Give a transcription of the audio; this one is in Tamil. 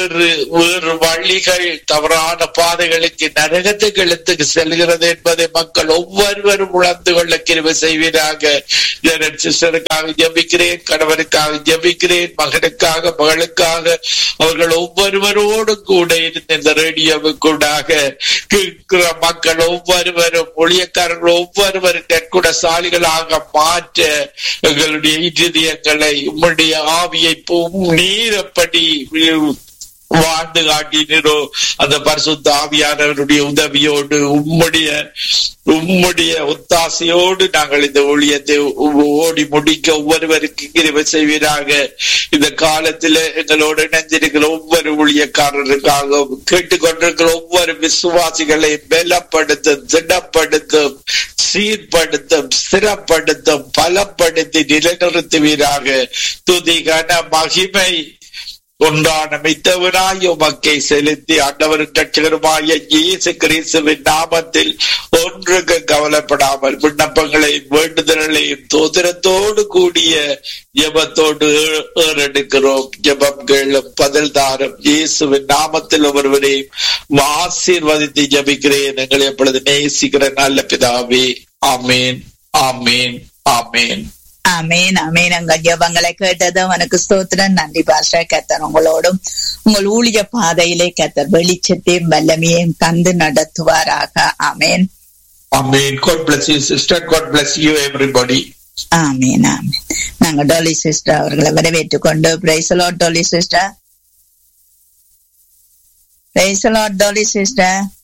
வேறு வேறு வழிகள் தவறான பாதைகளுக்கு நரகத்துக்கு எழுத்துக்கு செல்கிறது என்பதை மக்கள் ஒவ்வொருவரும் உணர்ந்து கொள்ள கிருபை செய்வீராக ஜெனட் சிஸ்டருக்காக ஜபிக்கிறேன் கணவருக்காக ஜபிக்கிறேன் மகனுக்காக மகளுக்காக அவர்கள் ஒவ்வொருவரோடு கூட இருந்த இந்த ரேடியோவுக்கூடாக கேட்கிற மக்கள் ஒவ்வொருவரும் ஊழியக்காரர்கள் ஒவ்வொருவரும் நற்குட சாலிகளாக மாற்ற எங்களுடைய இருதயங்களை உம்முடைய ஆவியை நீரப்படி வாழ்ந்து காட்டினோ அந்த பரிசுத்த ஆவியானவருடைய உதவியோடு உம்முடைய உம்முடைய ஒத்தாசையோடு நாங்கள் இந்த ஊழியத்தை ஓடி முடிக்க ஒவ்வொருவருக்கு கிருபை செய்வீராக இந்த காலத்துல எங்களோடு இணைந்திருக்கிற ஒவ்வொரு ஊழியக்காரருக்காக கேட்டுக்கொண்டிருக்கிற ஒவ்வொரு விசுவாசிகளை பலப்படுத்தும் திடப்படுத்தும் சீர்படுத்தும் ஸ்திரப்படுத்தும் பலப்படுத்தி நிலைநிறுத்துவீராக துதி கன மகிமை ஒன்றான மித்தவனாய் உமக்கை செலுத்தி ஆண்டவரும் ரட்சகருமாய இயேசு கிறிஸ்துவின் நாமத்தில் ஒன்றுக்கு கவலைப்படாமல் விண்ணப்பங்களை வேண்டுதல்களையும் தோதிரத்தோடு கூடிய ஜபத்தோடு ஏறெடுக்கிறோம் ஜபம் கேளும் பதில் தாரும் இயேசுவின் நாமத்தில் ஒருவரையும் ஆசீர்வதித்து ஜபிக்கிறேன் எங்களை எப்பொழுது நேசிக்கிற நல்ல பிதாவே ஆமேன் ஆமேன் ஆமேன் அமேன் அமேன் அங்க ஜபங்களை கேட்டது உனக்கு ஸ்தோத்திரம் நன்றி பாஷா கத்தர் உங்களோடும் உங்கள் ஊழிய பாதையிலே கத்தர் வெளிச்சத்தையும் வல்லமையையும் தந்து நடத்துவாராக அமேன் Amen. God bless you, sister. God bless you, everybody. ஆமேன் ஆமேன் நாங்க டோலி சிஸ்டர் அவர்களை வரவேற்றுக் கொண்டு பிரைசலோ டோலி சிஸ்டர் பிரைசலோ டோலி சிஸ்டர்